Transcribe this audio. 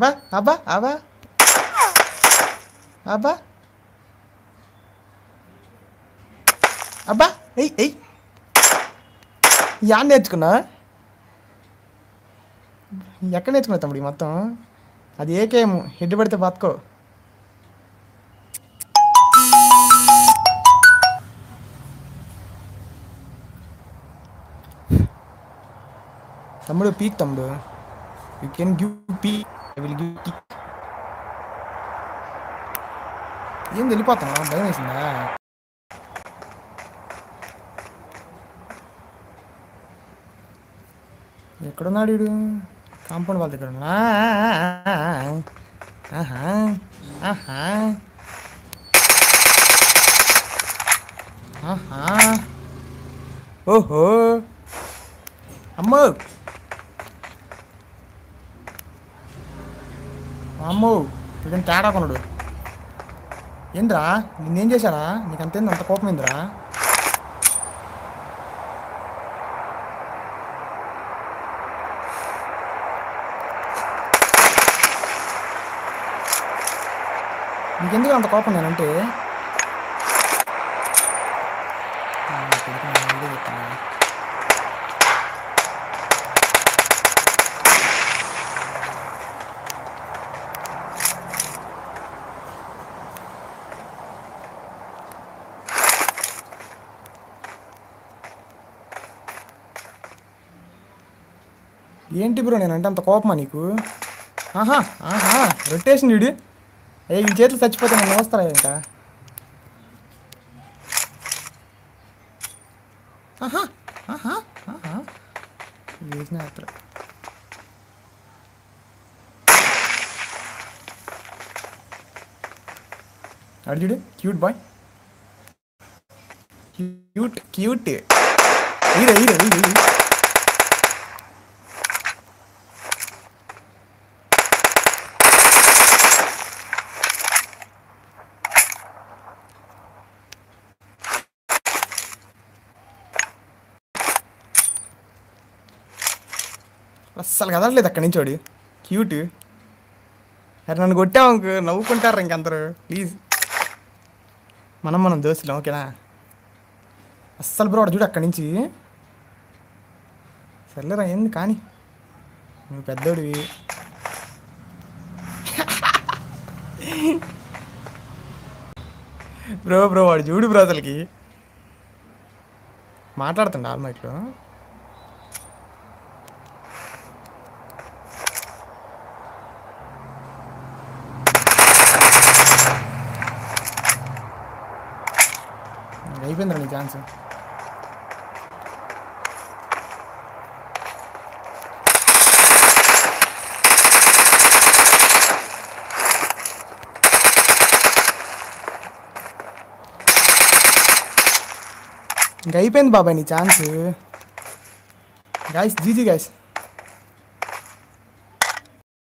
అబ్బా అబ్బా అబ్బా అబ్బా అబ్బా ఎయ్ ఎయ్ యా నేర్చుకున్నా ఎక్కడ నేర్చుకున్నా తమ్ముడు ఈ మొత్తం అది ఏకేం హెడ్ పడితే బతుకో తమ్ముడు పీక్ తమ్ముడు you can give peak I will give peak ఏం వెళ్ళిపోతాం భయం వేసిందా ఎక్కడున్నాడు వీడు కాంపౌండ్ వాళ్ళ దగ్గర ఉన్నాడా? ఆహా ఆహా ఆహా ఓహో అమ్మో అమ్మో ఇదేం తేడా కొనడు ఏంద్రా నిన్నేం చేశారా నీకు అంతేంది అంత కోపం ఏందిరా నీకెందుకు అంత కోపం నేనంటే ఆ, నా కొడుకు నా ముందే చెప్తున్నాడు. ఏంటి బ్రో నేనంటే అంత కోపమా నీకు ఆహా ఆహా రొటేషన్ వీడు ఏ ఈ చేతులు చచ్చిపోతే నేను వస్తారా ఇంకా ఆహా ఆహా ఆహా వేసిన అక్కడ అర్జుడు cute boy cute cute hero hero hero అస్సలు కదలలేదు అక్కడి నుంచి వాడు క్యూట్ అరే నన్ను కొట్టావు ఇంక నవ్వుకుంటారు ఇంకందరూ ప్లీజ్ మనం మనం దోస్తులం ఓకేనా అస్సలు బ్రో వాడు చూడు అక్కడి నుంచి సర్లేరా ఏంది కానీ నువ్వు పెద్దోడివి బ్రో బ్రో వాడు చూడు బ్రో అసలుకి మాట్లాడుతుండ ఆల్మైట్లో అయిపోయిందిరా నీ ఛాన్స్ ఇంక అయిపోయింది బాబాయ్ నీ ఛాన్స్ గాయస్ జీజీ గాయస్